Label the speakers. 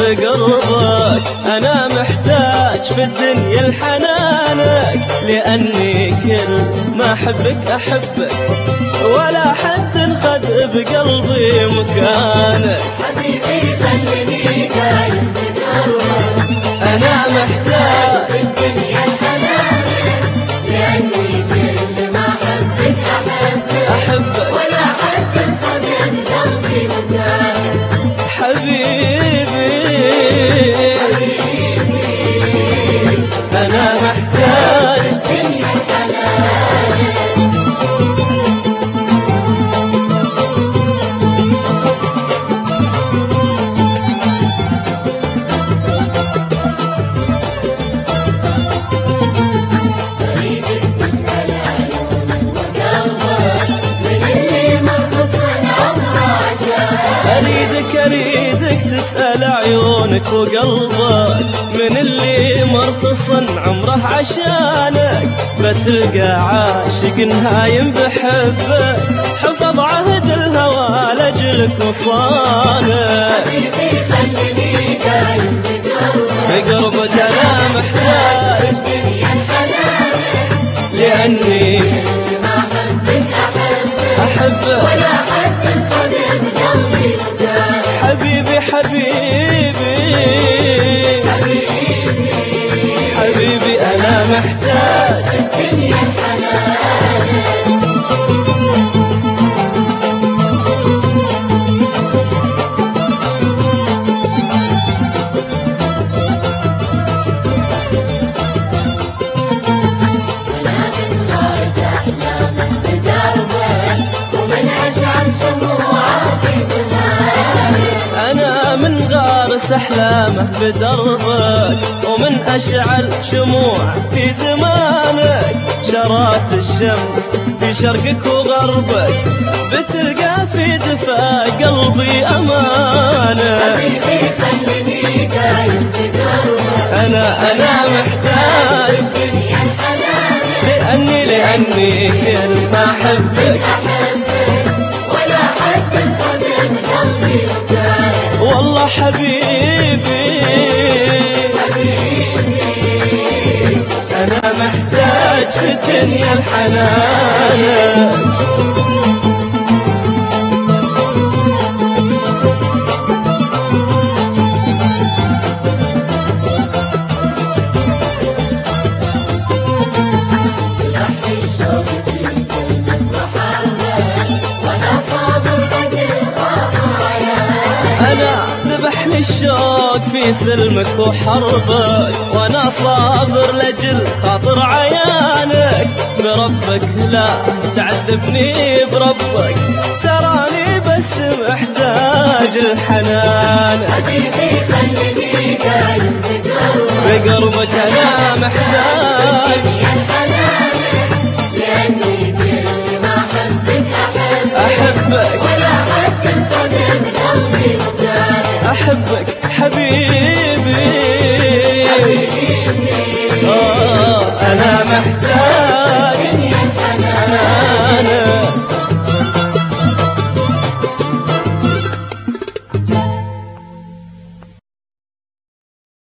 Speaker 1: بقربك أنا محتاج في الدنيا لحنانك لأني كل ما أحبك أحبك ولا حد خد بقلبي مكانك
Speaker 2: حبيبي خليني دايم بدربك
Speaker 1: أنا محتاج
Speaker 2: في الدنيا الحنان لأني كل ما أحبك أحبك
Speaker 1: أحبك
Speaker 2: ولا حد خذ قلبي مكانك
Speaker 1: حبيبي أنا محتاج
Speaker 2: الدنيا الحنان أريدك تسأل عيونك وقلبك من اللي مرخص من عمره عشان
Speaker 1: أريدك أريدك تسأل عيونك وقلبك من اللي مرخصا عمره عشانك بتلقى عاشق نهايم بحبك حفظ عهد الهوى لأجلك وصانك
Speaker 2: حبيبي خليني دايم بدربك
Speaker 1: بقربك أنا محتاج
Speaker 2: الدنيا الحنان
Speaker 1: لأني
Speaker 2: كل ما أحبك أحبك
Speaker 1: أحبك
Speaker 2: ولا حد خذ بقلبي مكانك
Speaker 1: حبيبي حبيبي حبيبي أنا محتاج
Speaker 2: الدنيا الحنان أنا من غارس أحلامك بدربك ومن أشعل شموعك في زمانك
Speaker 1: أنا من غارس أحلامه بدربك ومن أشعل شموع في زمانك شرات الشمس في شرقك وغربك بتلقى في دفا قلبي أمانك
Speaker 2: حبيبي خليني دايم بدربك
Speaker 1: أنا أنا محتاج
Speaker 2: الدنيا الحنان
Speaker 1: لأني لأني كل ما أحبك
Speaker 2: أحبك ولا حد خذ قلبي مكانك
Speaker 1: والله حبيبي أنا محتاج في الدنيا الحنان
Speaker 2: لحن الشوق في سلمك وحربك وانا صابر قد الخاطر عيان
Speaker 1: أنا ذبحني الشوق في سلمك وحربك وأنا صابر لجل خاطر عيانك بربك لا تعذبني بربك تراني بس محتاج الحنان
Speaker 2: حبيبي خليني دايم بدربك
Speaker 1: بقربك أنا محتاج
Speaker 2: الدنيا الحنان لاني كل ما احبك احبك
Speaker 1: أحبك
Speaker 2: ولا حد خذ قلبي مكانك
Speaker 1: أحبك حبيبي آه أنا محتاج